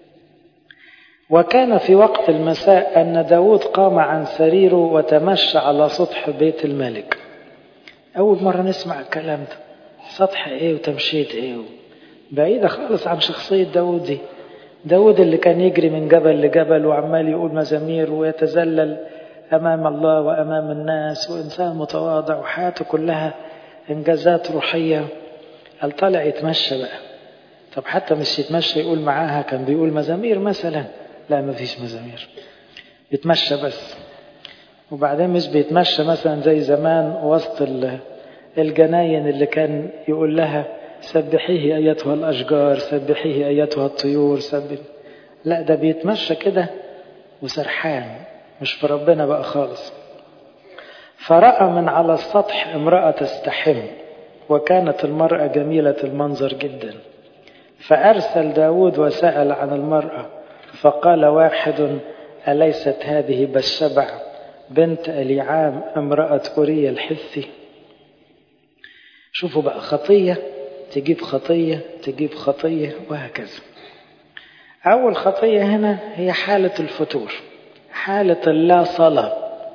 وكان في وقت المساء أن داود قام عن سريره وتمشى على سطح بيت الملك أول مرة نسمع الكلام ده سطح إيه وتمشيت إيه بعيدة خالص عن شخصية داود دي داود اللي كان يجري من جبل لجبل وعمال يقول مزامير ويتذلل أمام الله وأمام الناس وإنسان متواضع وحياته كلها إنجازات روحية قال طالع يتمشى بقى طب حتى مش يتمشى يقول معاها كان بيقول مزامير مثلا لا ما فيش مزامير يتمشى بس وبعدين مش بيتمشى مثلا زي زمان وسط الجناين اللي كان يقول لها سبحيه أيتها الأشجار سبحيه أيتها الطيور سبح لا ده بيتمشى كده وسرحان مش في ربنا بقى خالص فرأى من على السطح امرأة تستحم وكانت المرأة جميلة المنظر جدا فأرسل داود وسأل عن المرأة فقال واحد أليست هذه بالشبع بنت أليعام امرأة أوريا الحثي شوفوا بقى خطية تجيب خطية تجيب خطية وهكذا أول خطية هنا هي حالة الفتور حالة اللا صلاة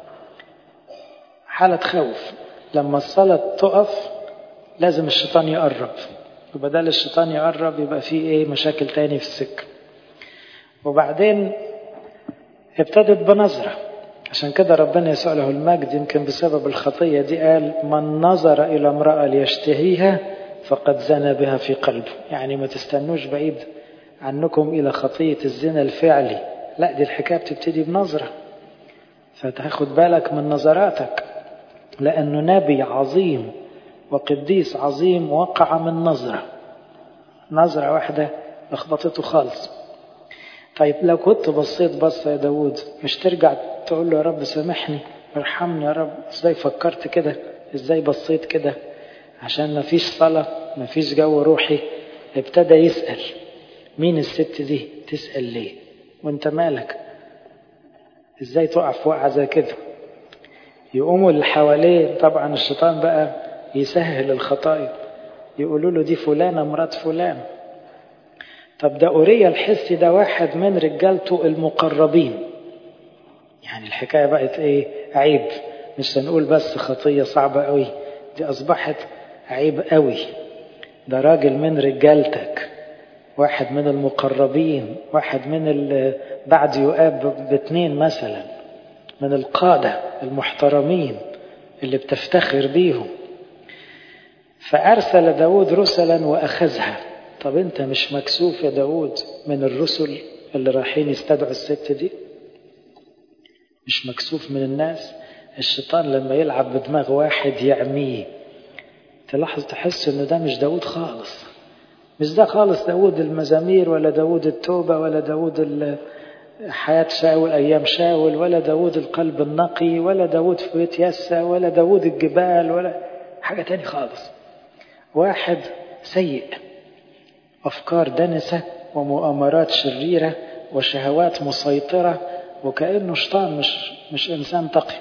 حالة خوف لما الصلاة تقف لازم الشيطان يقرب وبدل الشيطان يقرب يبقى فيه ايه مشاكل تاني في السكة وبعدين ابتدت بنظرة عشان كده ربنا يسوع له المجد يمكن بسبب الخطية دي قال من نظر إلى امرأة ليشتهيها فقد زنى بها في قلبه يعني ما تستنوش بعيد عنكم إلى خطية الزنا الفعلي لا دي الحكاية بتبتدي بنظرة فتاخد بالك من نظراتك لأنه نبي عظيم وقديس عظيم وقع من نظرة نظرة واحدة لخبطته خالص طيب لو كنت بصيت بصة يا داود مش ترجع تقول له يا رب سامحني ارحمني يا رب ازاي فكرت كده ازاي بصيت كده عشان ما فيش صلاة ما فيش جو روحي ابتدى يسأل مين الست دي تسأل ليه وانت مالك ازاي تقع في وقعة زي كده يقوموا اللي حواليه طبعا الشيطان بقى يسهل الخطايا يقولوا له دي فلانة مرات فلان طب ده أوريا الحسي ده واحد من رجالته المقربين يعني الحكاية بقت ايه عيب مش هنقول بس خطية صعبة قوي دي أصبحت عيب قوي ده راجل من رجالتك واحد من المقربين واحد من بعد يؤاب باثنين مثلا من القادة المحترمين اللي بتفتخر بيهم فأرسل داود رسلا وأخذها طب أنت مش مكسوف يا داود من الرسل اللي رايحين يستدعوا الست دي مش مكسوف من الناس الشيطان لما يلعب بدماغ واحد يعميه تلاحظ تحس انه ده مش داود خالص مش ده خالص داود المزامير ولا داود التوبة ولا داود حياة شاول أيام شاول ولا داود القلب النقي ولا داود في بيت يسا ولا داود الجبال ولا حاجة تاني خالص واحد سيء أفكار دنسة ومؤامرات شريرة وشهوات مسيطرة وكأنه شيطان مش, مش إنسان تقي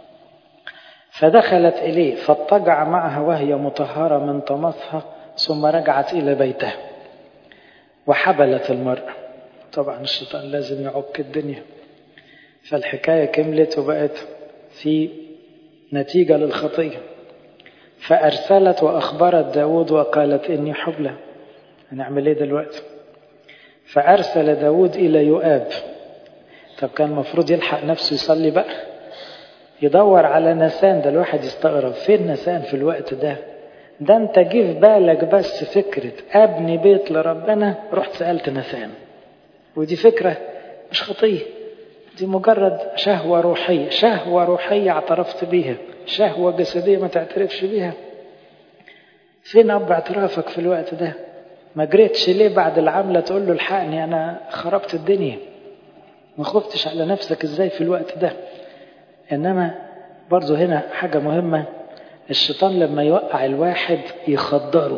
فدخلت إليه فاضطجع معها وهي مطهرة من طمثها ثم رجعت إلى بيتها وحبلت المرأة طبعا الشيطان لازم يعك الدنيا فالحكاية كملت وبقت في نتيجة للخطية فأرسلت وأخبرت داود وقالت إني حبلى هنعمل إيه دلوقتي فأرسل داود إلى يؤاب طب كان المفروض يلحق نفسه يصلي بقى يدور على نسان ده الواحد يستغرب فين نسان في الوقت ده ده انت جه في بالك بس فكرة ابني بيت لربنا رحت سألت نسان ودي فكرة مش خطية دي مجرد شهوة روحية شهوة روحية اعترفت بيها شهوة جسدية ما تعترفش بيها فين أب اعترافك في الوقت ده ما جريتش ليه بعد العملة تقول له الحقني أنا خربت الدنيا ما خفتش على نفسك ازاي في الوقت ده إنما برضو هنا حاجة مهمة الشيطان لما يوقع الواحد يخدره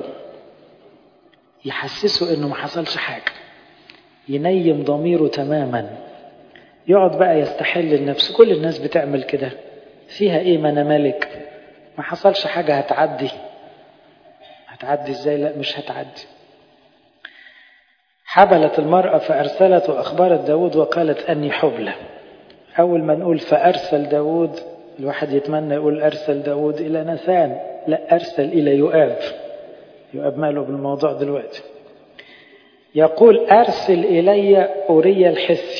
يحسسه انه ما حصلش حاجة ينيم ضميره تماما يقعد بقى يستحل النفس كل الناس بتعمل كده فيها ايه ما انا ملك ما حصلش حاجة هتعدي هتعدي ازاي لا مش هتعدي حبلت المرأة فأرسلت وأخبرت داود وقالت أني حبلى أول ما نقول فأرسل داود الواحد يتمنى يقول أرسل داود إلى نثان لا أرسل إلى يؤاب يؤاب ماله بالموضوع دلوقتي يقول أرسل إلي أوريا الحسي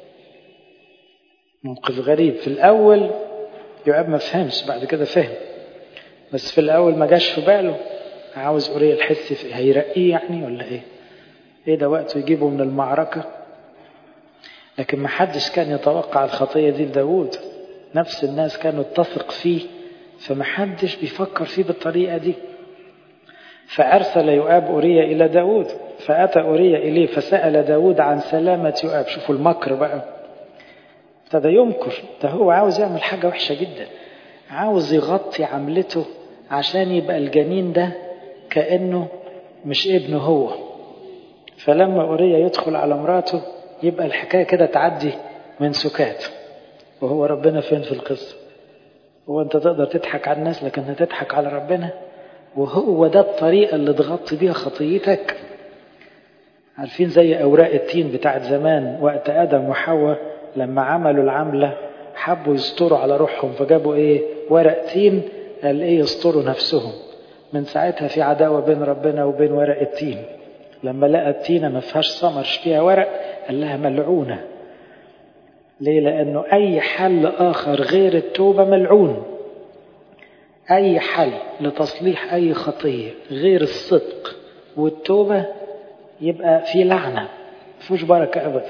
موقف غريب في الأول يؤاب ما فهمش بعد كده فهم بس في الأول ما جاش في باله عاوز أوريا الحسي في هيرقيه يعني ولا إيه إيه ده وقته يجيبه من المعركة لكن ما حدش كان يتوقع الخطية دي لداود نفس الناس كانوا تثق فيه فما حدش بيفكر فيه بالطريقة دي فأرسل يؤاب أوريا إلى داود فأتى أوريا إليه فسأل داود عن سلامة يؤاب شوفوا المكر بقى ابتدى يمكر ده هو عاوز يعمل حاجة وحشة جدا عاوز يغطي عملته عشان يبقى الجنين ده كأنه مش ابنه هو فلما أوريا يدخل على مراته يبقى الحكاية كده تعدي من سكات وهو ربنا فين في القصة هو أنت تقدر تضحك على الناس لكن هتضحك على ربنا وهو ده الطريقة اللي تغطي بيها خطيتك عارفين زي أوراق التين بتاعت زمان وقت آدم وحواء لما عملوا العملة حبوا يستروا على روحهم فجابوا إيه ورق تين قال إيه يستروا نفسهم من ساعتها في عداوة بين ربنا وبين ورق التين لما لقى التينة ما فيهاش ثمر فيها ورق قال لها ملعونة ليه لأنه أي حل آخر غير التوبة ملعون أي حل لتصليح أي خطية غير الصدق والتوبة يبقى في لعنة فيش بركة أبدا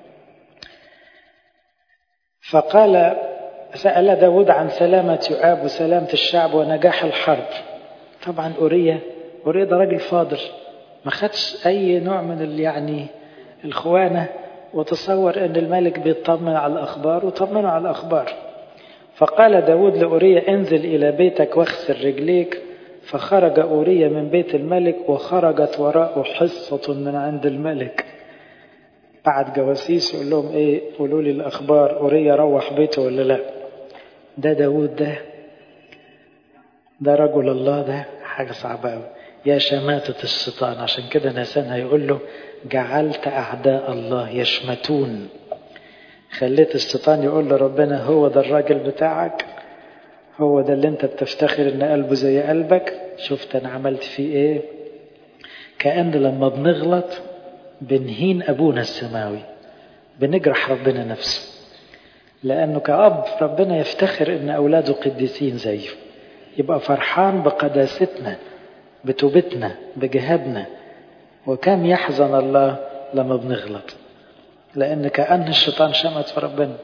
فقال سأل داود عن سلامة يؤاب وسلامة الشعب ونجاح الحرب طبعا أوريا أوريا ده راجل فاضل ما خدش أي نوع من يعني الخوانة وتصور أن الملك بيطمن على الأخبار وطمنه على الأخبار فقال داود لأوريا انزل إلى بيتك واغسل رجليك فخرج أوريا من بيت الملك وخرجت وراءه حصة من عند الملك بعد جواسيس يقول لهم ايه قولوا لي الأخبار أوريا روح بيته ولا لا ده داود ده ده رجل الله ده حاجة صعبة قوي يا شماتة الشيطان عشان كده ناسان هيقول له جعلت أعداء الله يشمتون خليت الشيطان يقول لربنا هو ده الراجل بتاعك هو ده اللي انت بتفتخر ان قلبه زي قلبك شفت انا عملت فيه ايه كأن لما بنغلط بنهين ابونا السماوي بنجرح ربنا نفسه لانه كأب ربنا يفتخر ان اولاده قديسين زيه يبقى فرحان بقداستنا بتوبتنا بجهادنا وكم يحزن الله لما بنغلط لأن كأن الشيطان شمت في ربنا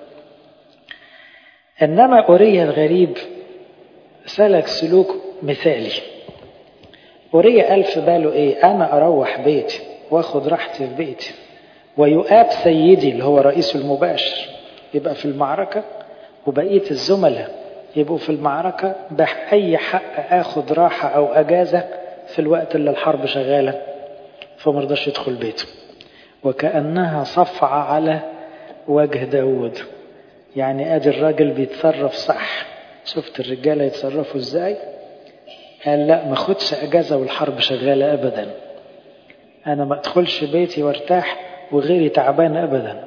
إنما أوريا الغريب سلك سلوك مثالي أوريا قال في باله إيه أنا أروح بيتي وأخد راحتي في بيتي ويؤاب سيدي اللي هو رئيس المباشر يبقى في المعركة وبقية الزملاء يبقوا في المعركة بأي حق أخد راحة أو أجازة في الوقت اللي الحرب شغالة فمرضاش يدخل بيته وكأنها صفعة على وجه داود يعني ادي الراجل بيتصرف صح شفت الرجالة يتصرفوا ازاي قال لا ما خدش اجازة والحرب شغالة ابدا انا ما ادخلش بيتي وارتاح وغيري تعبان ابدا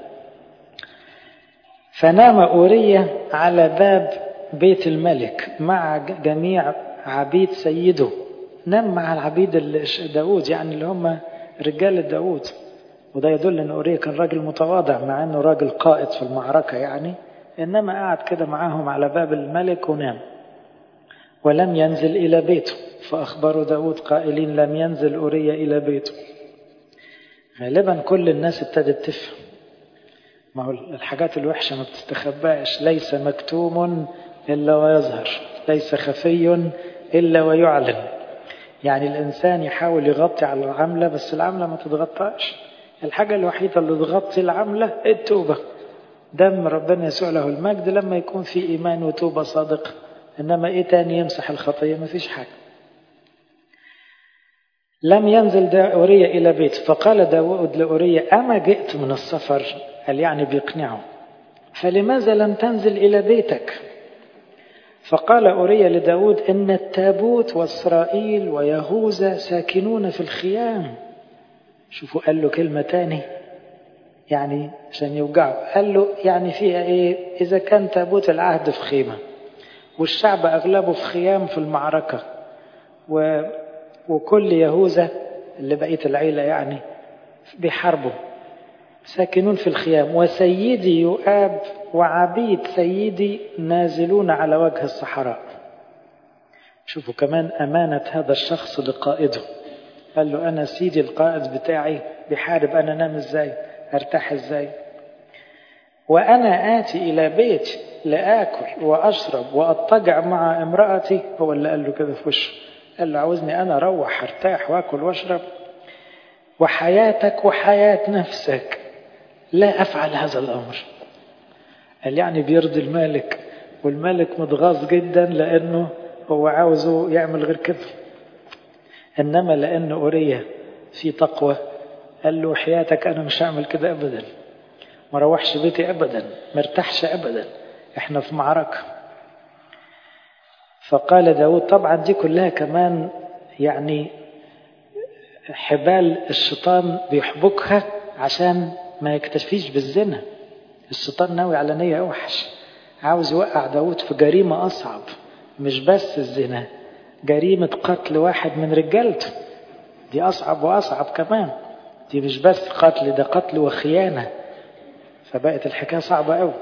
فنام أورية على باب بيت الملك مع جميع عبيد سيده نام مع العبيد داود يعني اللي هم رجال داود وده يدل ان اوريا كان راجل متواضع مع انه راجل قائد في المعركة يعني انما قعد كده معاهم على باب الملك ونام ولم ينزل الى بيته فاخبروا داود قائلين لم ينزل اوريا الى بيته غالبا كل الناس ابتدت تفهم ما هو الحاجات الوحشة ما بتستخباش ليس مكتوم إلا ويظهر ليس خفي إلا ويعلن يعني الإنسان يحاول يغطي على العملة بس العملة ما تتغطاش الحاجة الوحيدة اللي تغطي العملة التوبة دم ربنا يسوع له المجد لما يكون في إيمان وتوبة صادقة إنما إيه تاني يمسح الخطية ما فيش حاجة لم ينزل أوريا إلى بيت فقال داود لأوريا أما جئت من السفر قال يعني بيقنعه فلماذا لم تنزل إلى بيتك فقال أوريا لداود إن التابوت وإسرائيل ويهوذا ساكنون في الخيام شوفوا قال له كلمة تاني يعني عشان يوجعه قال له يعني فيها ايه اذا كان تابوت العهد في خيمة والشعب اغلبه في خيام في المعركة و... وكل يهوذا اللي بقية العيلة يعني بيحاربوا ساكنون في الخيام وسيدي يؤاب وعبيد سيدي نازلون على وجه الصحراء شوفوا كمان أمانة هذا الشخص لقائده قال له أنا سيدي القائد بتاعي بيحارب أنا نام إزاي أرتاح إزاي وأنا آتي إلى بيت لآكل وأشرب وأضطجع مع امرأتي هو اللي قال له كده في وشه قال له عاوزني أنا أروح أرتاح وأكل وأشرب وحياتك وحياة نفسك لا أفعل هذا الأمر قال يعني بيرضي المالك والملك متغاظ جدا لأنه هو عاوزه يعمل غير كده إنما لأن أوريا في تقوى قال له حياتك أنا مش هعمل كده أبدا ما روحش بيتي أبدا ما ارتاحش أبدا احنا في معركة فقال داود طبعا دي كلها كمان يعني حبال الشيطان بيحبكها عشان ما يكتفيش بالزنا الشيطان ناوي على نية أوحش عاوز يوقع داود في جريمة أصعب مش بس الزنا جريمة قتل واحد من رجالته دي أصعب وأصعب كمان دي مش بس قتل ده قتل وخيانة فبقت الحكاية صعبة أوي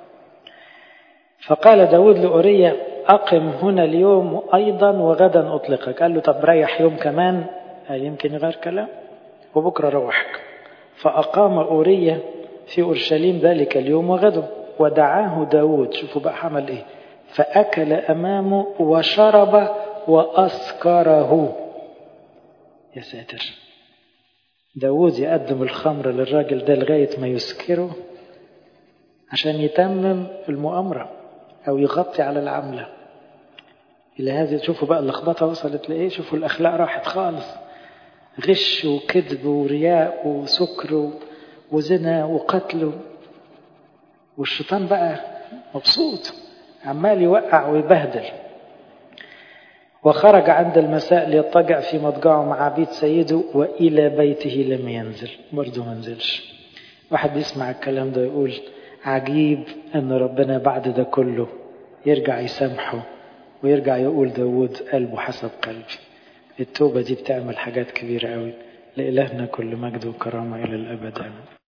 فقال داود لأوريا أقم هنا اليوم أيضا وغدا أطلقك قال له طب ريح يوم كمان قال يمكن يغير كلام وبكرة روحك فأقام أوريا في أورشليم ذلك اليوم وغدا ودعاه داود شوفوا بقى عمل إيه فأكل أمامه وشرب وأسكره يا ساتر داود يقدم الخمر للراجل ده لغاية ما يسكره عشان يتمم المؤامرة أو يغطي على العملة إلى هذه شوفوا بقى اللخبطة وصلت لإيه شوفوا الأخلاق راحت خالص غش وكذب ورياء وسكر وزنا وقتل والشيطان بقى مبسوط عمال يوقع ويبهدل وخرج عند المساء ليضطجع في مضجعه مع عبيد سيده وإلى بيته لم ينزل برضه ما نزلش واحد بيسمع الكلام ده يقول عجيب أن ربنا بعد ده كله يرجع يسامحه ويرجع يقول داود قلبه حسب قلبي التوبة دي بتعمل حاجات كبيرة قوي لإلهنا كل مجد وكرامة إلى الأبد آمين